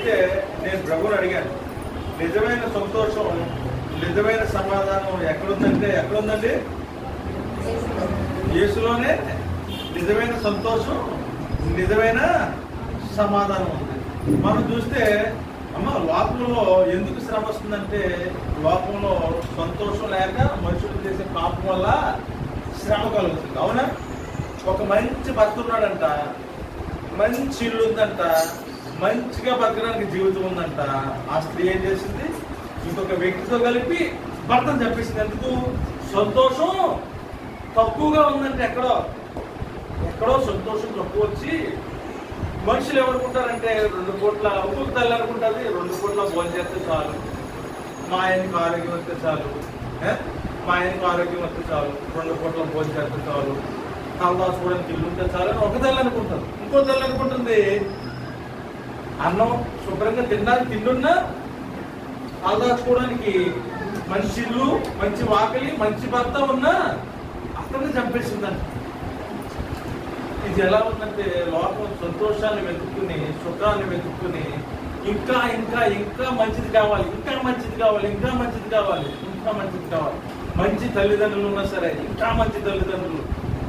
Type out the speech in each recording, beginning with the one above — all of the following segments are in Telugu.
అయితే నేను ప్రభుని అడిగాను నిజమైన సంతోషం నిజమైన సమాధానం ఎక్కడుందంటే ఎక్కడుందండి యేసులోనే నిజమైన సంతోషం నిజమైన సమాధానం ఉంది మనం చూస్తే అమ్మ లోకంలో ఎందుకు శ్రమ వస్తుందంటే లోకంలో సంతోషం లేక మనుషులు చేసే పాపం వల్ల శ్రమ కలుగుతుంది అవునా ఒక మంచి భర్త ఉన్నాడంట మంచి ఇల్లు ఉందంట మంచిగా బతకడానికి జీవితం ఉందంట ఆ స్త్రీ ఏం చేసింది ఇంకొక వ్యక్తితో కలిపి భర్తను చెప్పేసింది ఎందుకు సంతోషం తక్కువగా ఉందంటే ఎక్కడో ఎక్కడో సంతోషం తక్కువ వచ్చి మనుషులు ఏమనుకుంటారంటే రెండు కోట్ల ఒక్కొక్క తల్లి అనుకుంటుంది రెండు కోట్ల భోజనం చేస్తే చాలు మా ఆయనకి ఆరోగ్యం వస్తే చాలు ఏ? మా ఆయనకి ఆరోగ్యం వస్తే చాలు రెండు కోట్ల భోజనం చేస్తే చాలు తలదాచుకోవడానికి ఇల్లు ఉంటే చాలు అని ఒక తల్లి అనుకుంటారు ఇంకో తల్లి అనుకుంటుంది అన్నం శుభ్రంగా తినడానికి తిండున్నా తలదాచుకోవడానికి మంచి ఇల్లు మంచి వాకిలి మంచి భర్త ఉన్నా అక్కడనే చంపేసిందంట ఇది ఎలా ఉందంటే లోకం సంతోషాన్ని వెతుక్కుని సుఖాన్ని వెతుక్కుని ఇంకా ఇంకా ఇంకా మంచిది కావాలి ఇంకా మంచిది కావాలి ఇంకా మంచిది కావాలి ఇంకా మంచిది కావాలి మంచి తల్లిదండ్రులు ఉన్నా సరే ఇంకా మంచి తల్లిదండ్రులు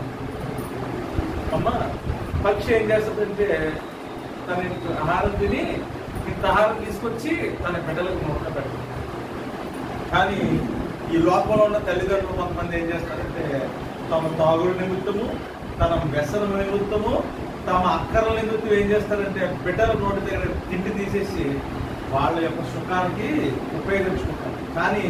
అమ్మ పక్షి ఏం చేస్తుందంటే తన ఇంత ఆహారం తిని ఇంత ఆహారం తీసుకొచ్చి తన బిడ్డలకు మొక్క పెడుతుంది కానీ ఈ లోకంలో ఉన్న తల్లిదండ్రులు కొంతమంది ఏం చేస్తారంటే తమ తాగుడు నిమిత్తము తన వ్యసనం నిమిత్తము తమ అక్కర్ల నిమిత్తం ఏం చేస్తారంటే బిడ్డల నోటి దగ్గర తిండి తీసేసి వాళ్ళ యొక్క సుఖానికి ఉపయోగించుకుంటారు కానీ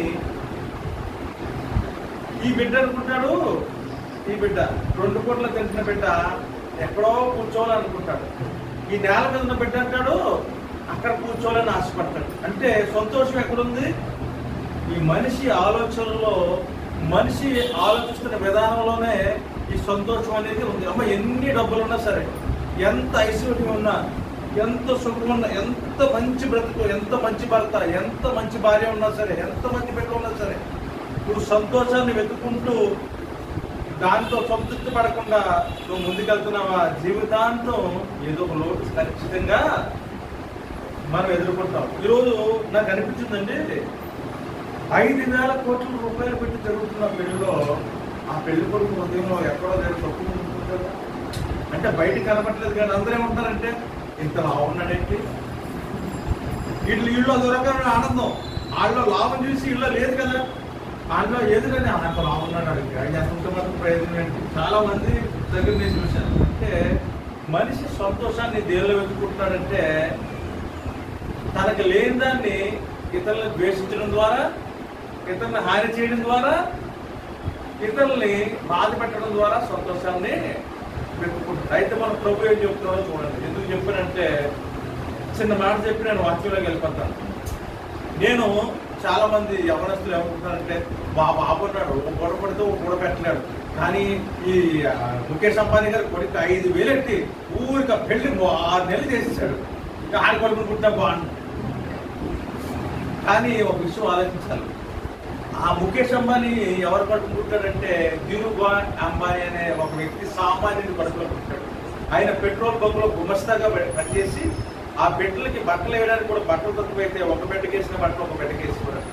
ఈ బిడ్డ అనుకుంటాడు ఈ బిడ్డ రెండు కోట్ల తెలిసిన బిడ్డ ఎక్కడో కూర్చోవాలనుకుంటాడు ఈ నేల మీద ఉన్న బిడ్డ అంటాడు అక్కడ కూర్చోవాలని ఆశపడతాడు అంటే సంతోషం ఎక్కడుంది ఈ మనిషి ఆలోచనలో మనిషి ఆలోచిస్తున్న విధానంలోనే ఈ సంతోషం అనేది ఉంది అమ్మ ఎన్ని డబ్బులు ఉన్నా సరే ఎంత ఐశ్వర్యం ఉన్నా ఎంత సుఖం ఉన్నా ఎంత మంచి బ్రతుకు ఎంత మంచి భర్త ఎంత మంచి భార్య ఉన్నా సరే ఎంత మంచి బిడ్డ ఉన్నా సరే నువ్వు సంతోషాన్ని వెతుకుంటూ దాంతో సంతృప్తి పడకుండా నువ్వు ముందుకెళ్తున్నావా జీవితాంతం ఏదో ఒక లోటు ఖచ్చితంగా మనం ఎదుర్కొంటాం ఈరోజు నాకు అనిపించిందండి ఐదు వేల కోట్ల రూపాయలు పెట్టి జరుగుతున్న పెళ్లిలో ఆ పెళ్లి కొడుకు హృదయంలో ఎక్కడో దగ్గర తక్కువ ఉంటుంది కదా అంటే బయట కనపట్లేదు కానీ అందరూ ఏమంటారంటే ఇంత లావు ఉన్నాడేంటి వీళ్ళు ఇళ్ళు అదో రకమైన ఆనందం వాళ్ళలో లాభం చూసి ఇళ్ళ లేదు కదా వాళ్ళలో ఏదిగానే అంత లాభం ఉన్నాడు అడిగి ఆయన ఎంత మాత్రం ప్రయోజనం ఏంటి చాలా మంది దగ్గర నేను చూశాను అంటే మనిషి సంతోషాన్ని దేనిలో వెతుకుంటున్నాడంటే తనకు లేని దాన్ని ఇతరులను ద్వేషించడం ద్వారా ఇతరులను హాని చేయడం ద్వారా ఇతరుల్ని బాధ పెట్టడం ద్వారా సంతోషాన్ని వెతుక్కుంటారు అయితే మన ప్రభు ఏం చెప్తున్నారో చూడండి ఎందుకు చెప్పానంటే చిన్న మాట చెప్పి నేను వాక్యంలోకి వెళ్ళిపోతాను నేను చాలా మంది యవనస్తులు ఏమనుకుంటారంటే బా బాబు ఉన్నాడు ఓ గొడవ పడితే ఓ గొడవ పెట్టలేడు కానీ ఈ ఆ, ముఖేష్ అంబానీ గారు కొడుకు ఐదు వేలు ఎట్టి ఊరిక పెళ్లి ఓ ఆరు నెలలు చేసేసాడు ఇంకా ఆడి కొడుకుని పుట్టినా బాగుండు కానీ ఒక విషయం ఆలోచించాలి ఆ ముఖేష్ అంబానీ ఎవరు కడుపు పుట్టాడంటే ధీరుభాయ్ అంబానీ అనే ఒక వ్యక్తి సామాన్యుడి కడుపులో పుట్టాడు ఆయన పెట్రోల్ బంకులో గుమస్తాగా పనిచేసి ఆ బిడ్డలకి బట్టలు వేయడానికి కూడా బట్టలు తక్కువైతే ఒక బిడ్డకి వేసిన బట్టలు ఒక బిడ్డకి వేసి కూడా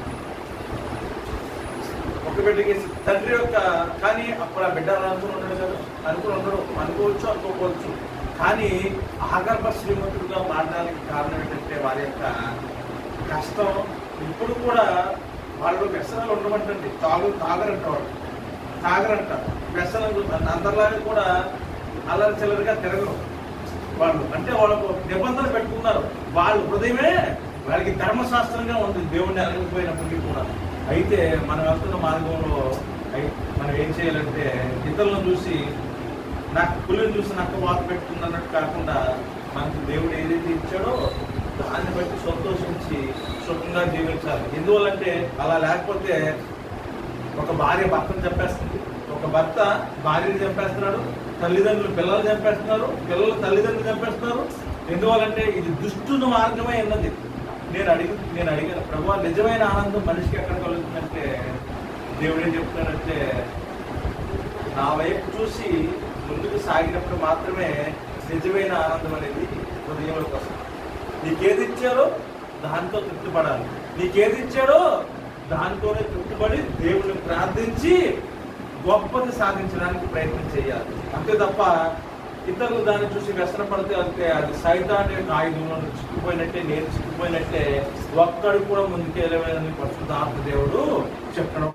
ఒక బిడ్డకి వేసి తండ్రి యొక్క కానీ అప్పుడు ఆ బిడ్డ అలా అనుకుని ఉండడు కదా అనుకుని ఉండడు అనుకోవచ్చు అనుకోకపోవచ్చు కానీ ఆగర్భ శ్రీమంతుడుగా మారడానికి కారణం ఏంటంటే వారి యొక్క కష్టం ఇప్పుడు కూడా వాళ్ళు వ్యసనాలు ఉండమంటండి తాగు తాగరంట వాళ్ళు తాగరంట వ్యసనాలు అందరిలాగా కూడా అల్లరి చిల్లరిగా తిరగరు వాళ్ళు అంటే వాళ్ళకు నిబంధన పెట్టుకున్నారు వాళ్ళ హృదయమే వాళ్ళకి ధర్మశాస్త్రంగా ఉంది దేవుణ్ణి అరగిపోయినప్పటికీ కూడా అయితే మనం వెళ్తున్న మార్గంలో అయి- మనం ఏం చేయాలంటే ఇతరులను చూసి నాకు పులిని చూసి నక్క వాత పెట్టుకుంది అన్నట్టు కాకుండా మనకు దేవుడు ఏదైతే ఇచ్చాడో దాన్ని బట్టి సంతోషించి సుఖంగా జీవించాలి ఎందువల్లంటే అలా లేకపోతే ఒక భార్య భర్తను చంపేస్తుంది ఒక భర్త భార్యని చంపేస్తున్నాడు తల్లిదండ్రులు పిల్లలు చంపేస్తున్నారు పిల్లలు తల్లిదండ్రులు చంపేస్తున్నారు ఎందువల్లంటే ఇది దుష్టుని మార్గమే ఉన్నది నేను అడిగి నేను అడిగాను ప్రభు నిజమైన ఆనందం మనిషికి ఎక్కడ కలుగుతుందంటే దేవుడు ఏం చెప్తున్నాడంటే నా వైపు చూసి ముందుకు సాగినప్పుడు మాత్రమే నిజమైన ఆనందం అనేది హృదయంలోకి వస్తుంది నీకేది ఇచ్చారో దాంతో తృప్తిపడాలి నీకేది ఇచ్చాడో దాంతోనే తృప్తిపడి దేవుని ప్రార్థించి గొప్పది సాధించడానికి ప్రయత్నం చేయాలి అంతే తప్ప ఇతరులు దాన్ని చూసి వ్యసన పడితే అంతే అది సైతాన్ యొక్క ఆయుధంలో చిక్కుపోయినట్టే నేను చిక్కుపోయినట్టే ఒక్కడు కూడా ముందుకెళ్ళవేనని పరిశుద్ధాత్మ దేవుడు చెప్పడం